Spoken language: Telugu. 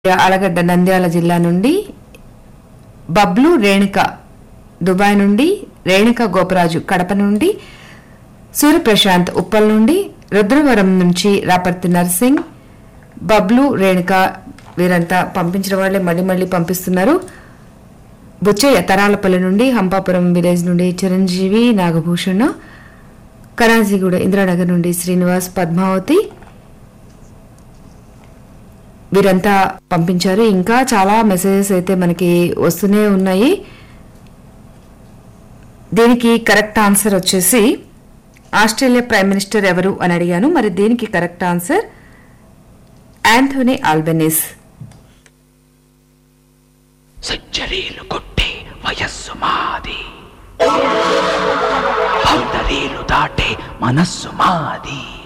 ఆలగడ్డ నంద్యాల జిల్లా నుండి బబ్లు రేణుక దుబాయ్ నుండి రేణుక గోపరాజు కడప నుండి సూర్యప్రశాంత్ ఉప్పల్ నుండి రుద్రవరం నుంచి రాపర్తి నర్సింగ్ బబ్లు రేణుక వీరంతా పంపించిన వాళ్ళే మళ్ళీ మళ్ళీ పంపిస్తున్నారు బుచ్చయ్య తరాలపల్లి నుండి హంపాపురం విలేజ్ నుండి చిరంజీవి నాగభూషణ్ కరాజీగూడ ఇందిరానగర్ నుండి శ్రీనివాస్ పద్మావతి వీరంతా పంపించారు ఇంకా చాలా మెసేజెస్ అయితే మనకి వస్తూనే ఉన్నాయి దీనికి కరెక్ట్ ఆన్సర్ వచ్చేసి ఆస్ట్రేలియా ప్రైమ్ మినిస్టర్ ఎవరు అని అడిగాను మరి దీనికి కరెక్ట్ ఆన్సర్ యాంథోనీ ఆల్బెనిస్ సెంచరీలు కొట్టే వయస్సు మాది బౌండరీలు దాటే మనస్సు మాది